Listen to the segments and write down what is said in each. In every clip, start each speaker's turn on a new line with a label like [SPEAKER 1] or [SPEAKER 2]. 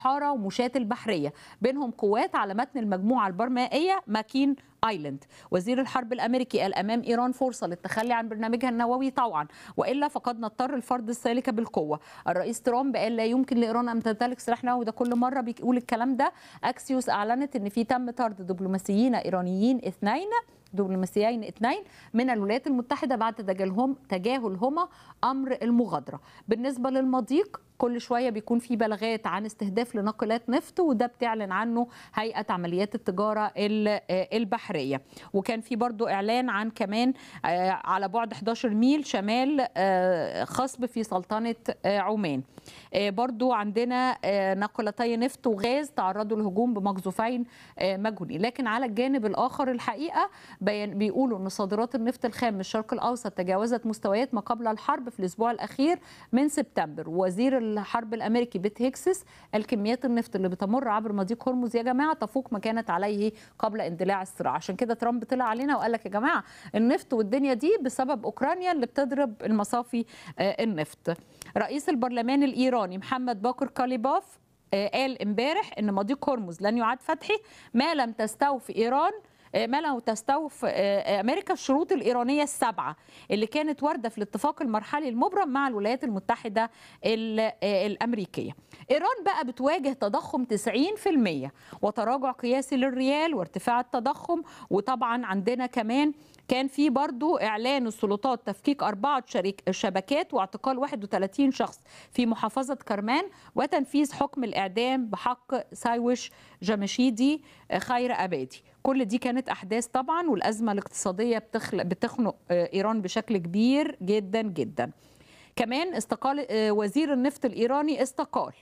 [SPEAKER 1] البحاره ومشاة البحريه بينهم قوات على متن المجموعه البرمائيه ماكين ايلاند وزير الحرب الامريكي قال امام ايران فرصه للتخلي عن برنامجها النووي طوعا والا فقد نضطر لفرض السالكه بالقوه الرئيس ترامب قال لا يمكن لايران ان تمتلك سلاح نووي ده كل مره بيقول الكلام ده اكسيوس اعلنت ان في تم طرد دبلوماسيين ايرانيين اثنين دبلوماسيين اثنين من الولايات المتحده بعد تجاهلهم تجاهلهما امر المغادره بالنسبه للمضيق كل شويه بيكون في بلاغات عن استهداف لناقلات نفط وده بتعلن عنه هيئه عمليات التجاره البحريه وكان في برضو اعلان عن كمان على بعد 11 ميل شمال خصب في سلطنه عمان برضو عندنا ناقلتي نفط وغاز تعرضوا لهجوم بمقذوفين مجهولين لكن على الجانب الاخر الحقيقه بيقولوا ان صادرات النفط الخام من الشرق الاوسط تجاوزت مستويات ما قبل الحرب في الاسبوع الاخير من سبتمبر وزير الحرب الامريكي بيت هيكسس الكميات النفط اللي بتمر عبر مضيق هرمز يا جماعه تفوق ما كانت عليه قبل اندلاع الصراع عشان كده ترامب طلع علينا وقال لك يا جماعه النفط والدنيا دي بسبب اوكرانيا اللي بتضرب المصافي النفط رئيس البرلمان الايراني محمد باكر كاليباف قال امبارح ان مضيق هرمز لن يعاد فتحه ما لم تستوفي ايران ما لو تستوفي امريكا الشروط الايرانيه السبعه اللي كانت وارده في الاتفاق المرحلي المبرم مع الولايات المتحده الامريكيه. ايران بقى بتواجه تضخم 90% وتراجع قياسي للريال وارتفاع التضخم وطبعا عندنا كمان كان في برضو اعلان السلطات تفكيك اربعه شريك شبكات واعتقال 31 شخص في محافظه كرمان وتنفيذ حكم الاعدام بحق سايوش جمشيدي خير ابادي كل دي كانت احداث طبعا والازمه الاقتصاديه بتخلق بتخنق ايران بشكل كبير جدا جدا كمان استقال وزير النفط الايراني استقال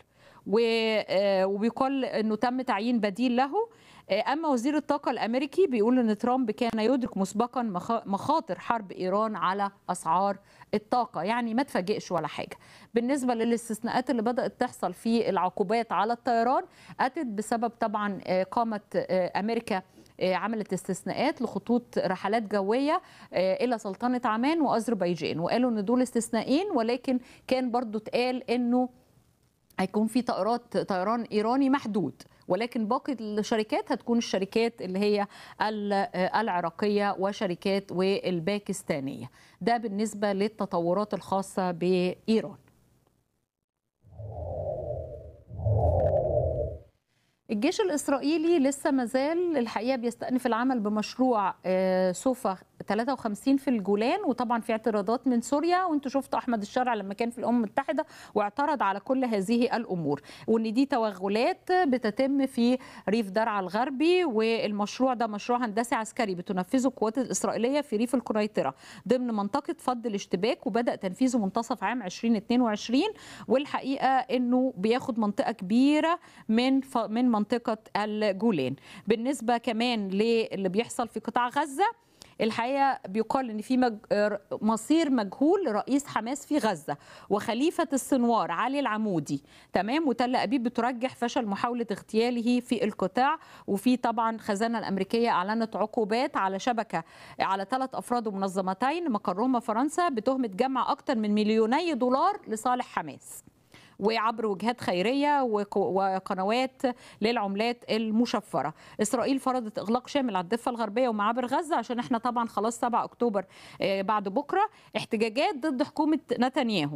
[SPEAKER 1] وبيقال انه تم تعيين بديل له اما وزير الطاقه الامريكي بيقول ان ترامب كان يدرك مسبقا مخاطر حرب ايران على اسعار الطاقه يعني ما تفاجئش ولا حاجه بالنسبه للاستثناءات اللي بدات تحصل في العقوبات على الطيران اتت بسبب طبعا قامت امريكا عملت استثناءات لخطوط رحلات جويه الى سلطنه عمان واذربيجان وقالوا ان دول استثنائين ولكن كان برضو اتقال انه هيكون في طائرات طيران ايراني محدود ولكن باقي الشركات هتكون الشركات اللي هي العراقيه وشركات والباكستانيه ده بالنسبه للتطورات الخاصه بايران الجيش الإسرائيلي لسه مازال الحقيقة بيستأنف العمل بمشروع سوفا 53 في الجولان وطبعا في اعتراضات من سوريا وانتوا شفتوا احمد الشرع لما كان في الامم المتحده واعترض على كل هذه الامور وان دي توغلات بتتم في ريف درعا الغربي والمشروع ده مشروع هندسي عسكري بتنفذه القوات الاسرائيليه في ريف القنيطره ضمن منطقه فض الاشتباك وبدا تنفيذه منتصف عام 2022 والحقيقه انه بياخد منطقه كبيره من من منطقه الجولان بالنسبه كمان للي بيحصل في قطاع غزه الحقيقه بيقال ان في مج... مصير مجهول لرئيس حماس في غزه وخليفه السنوار علي العمودي تمام وتل ابيب بترجح فشل محاوله اغتياله في القطاع وفي طبعا خزانه الامريكيه اعلنت عقوبات على شبكه على ثلاث افراد ومنظمتين مقرهما فرنسا بتهمه جمع اكثر من مليوني دولار لصالح حماس وعبر وجهات خيريه وقنوات للعملات المشفره. اسرائيل فرضت اغلاق شامل على الضفه الغربيه ومعابر غزه عشان احنا طبعا خلاص 7 اكتوبر بعد بكره احتجاجات ضد حكومه نتنياهو.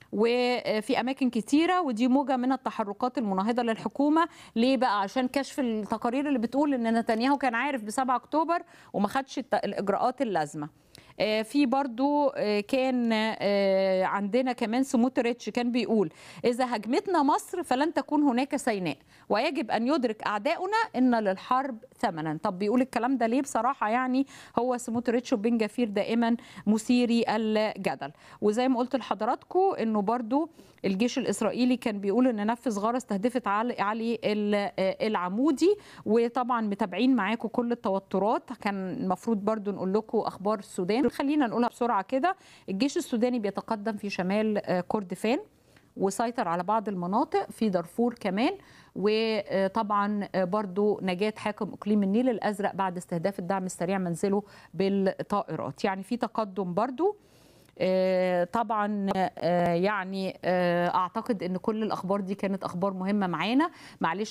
[SPEAKER 1] وفي اماكن كتيره ودي موجه من التحركات المناهضه للحكومه ليه بقى عشان كشف التقارير اللي بتقول ان نتنياهو كان عارف ب 7 اكتوبر وما خدش الاجراءات اللازمه في برضو كان عندنا كمان سموتريتش كان بيقول إذا هجمتنا مصر فلن تكون هناك سيناء ويجب أن يدرك أعداؤنا أن للحرب ثمنا طب بيقول الكلام ده ليه بصراحة يعني هو سموتريتش وبن جفير دائما مثيري الجدل وزي ما قلت لحضراتكم أنه برضو الجيش الإسرائيلي كان بيقول أن نفذ غارة استهدفت علي, علي العمودي وطبعا متابعين معاكم كل التوترات كان المفروض برضو نقول لكم أخبار السودان خلينا نقولها بسرعه كده الجيش السوداني بيتقدم في شمال كردفان وسيطر على بعض المناطق في دارفور كمان وطبعا برضو نجاة حاكم اقليم النيل الازرق بعد استهداف الدعم السريع منزله بالطائرات يعني في تقدم برضو طبعا يعني اعتقد ان كل الاخبار دي كانت اخبار مهمه معانا معلش